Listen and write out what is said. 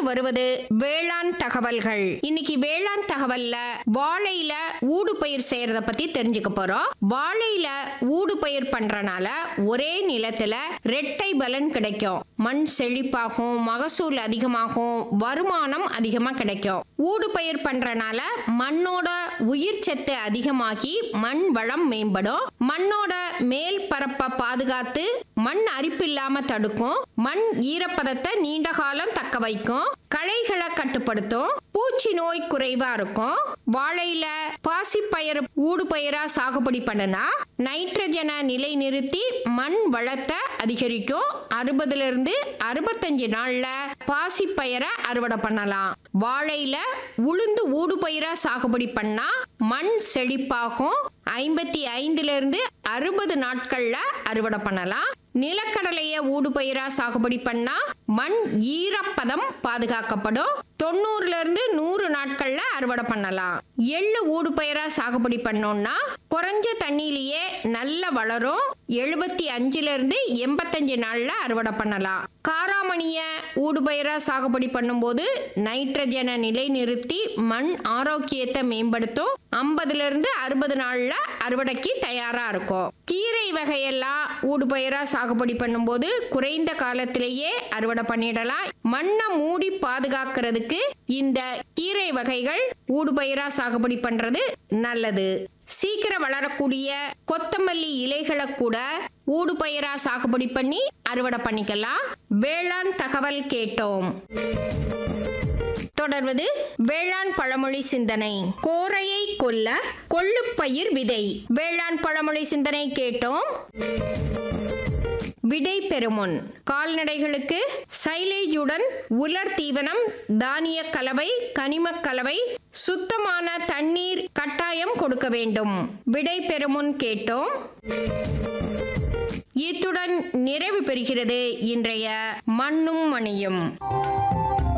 வருவது வேளாண் தகவல்கள் இன்னைக்கு வேளாண் தகவல்ல வாழையில ஊடு பயிர் செய்யறத பத்தி தெரிஞ்சுக்க போறோம் வாழையில ஊடு பயிர் பண்றனால ஒரே நிலத்துல ரெட்டை பலன் கிடைக்கும் மண் செழிப்பாகும் மகசூல் அதிகமாகும் வருமானம் அதிகமா கிடைக்கும் ஊடு பயிர் பண்றனால மண்ணோட உயிர் சத்து அதிகமாகி மண் வளம் மேம்படும் மண்ணோட மேல் பரப்பை பாதுகாத்து மண் அரிப்பு இல்லாம தடுக்கும் மண் ஈரப்பதத்தை நீண்ட காலம் தக்க வைக்கும் களைகளை கட்டுப்படுத்தும் பூச்சி நோய் குறைவா இருக்கும் வாழையில பாசிப்பயிர் ஊடு பயிரா சாகுபடி பண்ணுனா நைட்ரஜனை நிலை நிறுத்தி மண் வளத்தை அதிகரிக்கும் அறுபதுல இருந்து அறுபத்தஞ்சு நாள்ல பாசிப்பயிரை அறுவடை பண்ணலாம் வாழையில உளுந்து ஊடு பயிரா சாகுபடி பண்ணா மண் செழிப்பாகும் ஐம்பத்தி ஐந்துல இருந்து அறுபது நாட்கள்ல அறுவடை பண்ணலாம் நிலக்கடலைய ஊடு பயிரா சாகுபடி பண்ணா மண் ஈரப்பதம் பாதுகாக்கப்படும் தொண்ணூறுல இருந்து நூறு நாட்கள்ல அறுவடை பண்ணலாம் எள்ளு ஊடு பயிரா சாகுபடி பண்ணோம்னா குறைஞ்ச தண்ணியிலேயே நல்ல வளரும் எழுபத்தி அஞ்சுல இருந்து எண்பத்தஞ்சு நாள்ல அறுவடை பண்ணலாம் காராமணிய ஊடு பயிரா சாகுபடி பண்ணும்போது நைட்ரஜனை நிலைநிறுத்தி மண் ஆரோக்கியத்தை மேம்படுத்தும் ஐம்பதுல இருந்து அறுபது நாள்ல அறுவடைக்கு தயாரா இருக்கும் கீரை வகையெல்லாம் ஊடு பயிரா சாகுபடி பண்ணும்போது குறைந்த காலத்திலேயே அறுவடை பண்ணிடலாம் மண்ணை மூடி பாதுகாக்கிறதுக்கு இந்த கீரை வகைகள் ஊடு பயிரா சாகுபடி பண்றது நல்லது சீக்கிரம் வளரக்கூடிய கொத்தமல்லி இலைகளை கூட ஊடு பயிரா சாகுபடி பண்ணி அறுவடை பண்ணிக்கலாம் வேளாண் தகவல் கேட்டோம் தொடர்வது வேளாண் பழமொழி சிந்தனை கோரையை கொல்ல கொள்ளுப்பயிர் விதை வேளாண் பழமொழி சிந்தனை கேட்டோம் விடை பெறுமுன் கால்நடைகளுக்கு சைலேஜுடன் உலர் தீவனம் தானிய கலவை கனிமக் கலவை சுத்தமான தண்ணீர் கட்டாயம் கொடுக்க வேண்டும் விடை பெறுமுன் கேட்டோம் இத்துடன் நிறைவு பெறுகிறது இன்றைய மண்ணும் மணியும்